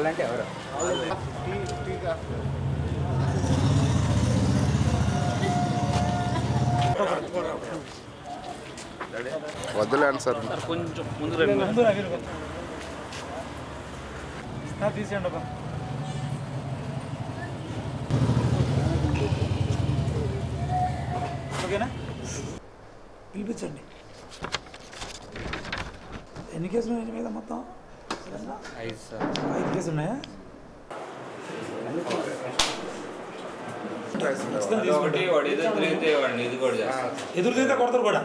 వాళ్ళంటే ఎవరు వద్దులేండి సార్ కొంచెం ముందు రండి ముందు నా వీలు నా తీసేయండి ఒక ఓకేనా పిలిపించండి ఎన్ని కేసులు ఉన్నాయి మీద మొత్తం ఐదు సార్ ఐదు కేసులు ఉన్నాయా ఖచ్చితంగా తీసుకోండి. వాడు ఏదో తిరిగితే వాడిని ఇది కూడా చేస్తాడు ఎదురు తిరిగితే కొడతారు కూడా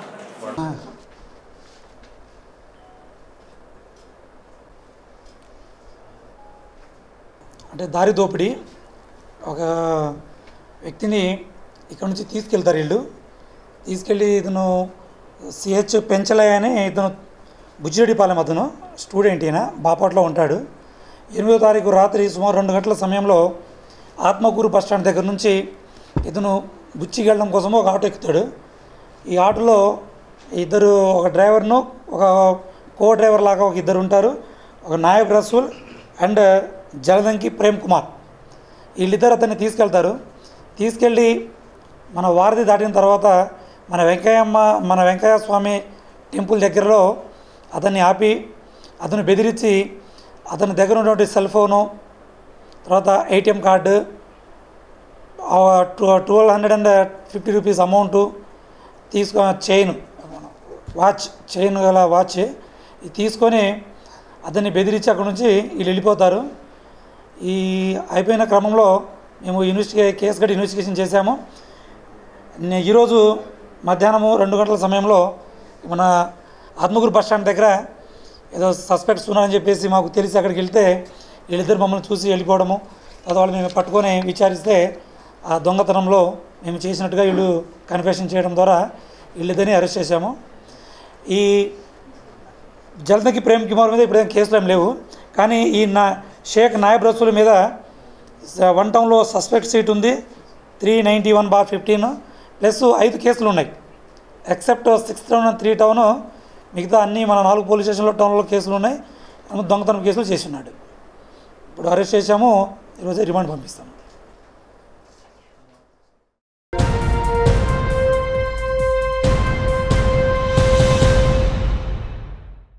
అంటే దారి దోపిడీ ఒక వ్యక్తిని ఇక్కడ నుంచి తీసుకెళ్తారు వీళ్ళు తీసుకెళ్ళి ఇతను సిహెచ్ పెంచలయ్య అని ఇతను బుజ్జిరెడ్డిపాలెం అతను స్టూడెంట్ ఈయన బాపట్లో ఉంటాడు ఎనిమిదో తారీఖు రాత్రి సుమారు రెండు గంటల సమయంలో ఆత్మకూరు బస్ స్టాండ్ దగ్గర నుంచి ఇతను బుచ్చికి వెళ్ళడం కోసం ఒక ఆటో ఎక్కుతాడు ఈ ఆటోలో ఇద్దరు ఒక డ్రైవర్ను ఒక కో డ్రైవర్ లాగా ఒక ఇద్దరు ఉంటారు ఒక నాయబ్ రసూల్ అండ్ జలదంకి ప్రేమ్ కుమార్ వీళ్ళిద్దరు అతన్ని తీసుకెళ్తారు తీసుకెళ్ళి మన వారధి దాటిన తర్వాత మన వెంకయ్యమ్మ మన వెంకయ్య స్వామి టెంపుల్ దగ్గరలో అతన్ని ఆపి అతను బెదిరించి అతని దగ్గర ఉన్నటువంటి సెల్ ఫోను తర్వాత ATM card twelve hundred and fifty rupees amount తీసుకో చైన్ వాచ్ చైన్ గల వాచ్ ఇది తీసుకొని అతన్ని బెదిరించి అక్కడ నుంచి వీళ్ళు వెళ్ళిపోతారు ఈ అయిపోయిన క్రమంలో మేము ఇన్వెస్టిగే కేసు గట్టి ఇన్వెస్టిగేషన్ చేశాము నే- ఈరోజు మధ్యాహ్నము రెండు గంటల సమయంలో మన ఆత్మకూరు బస్ స్టాండ్ దగ్గర ఏదో సస్పెక్ట్స్ ఉన్నారని చెప్పేసి మాకు తెలిసి అక్కడికి వెళ్తే వీళ్ళిద్దరు మమ్మల్ని చూసి వెళ్ళిపోవడము తర్వాత వాళ్ళు మేము పట్టుకొని విచారిస్తే ఆ దొంగతనంలో మేము చేసినట్టుగా వీళ్ళు కన్ఫెషన్ చేయడం ద్వారా వీళ్ళిద్దరిని అరెస్ట్ చేశాము ఈ జలదకి ప్రేమ్ కుమార్ మీద ఇప్పుడు కేసులు ఏం లేవు కానీ ఈ నా షేక్ నాయబ్ రసూల్ మీద స- వన్ టౌన్లో సస్పెక్ట్ సీట్ ఉంది three ninety one bar fifteen plus ఐదు కేసులు ఉన్నాయి except six town three town మిగతా అన్ని మన నాలుగు పోలీస్ స్టేషన్లో టౌన్లో కేసులు ఉన్నాయి దొంగతనం కేసులు చేసి ఉన్నాడు ఇప్పుడు అరెస్ట్ చేశాము ఈరోజు రిమాండ్ పంపిస్తాము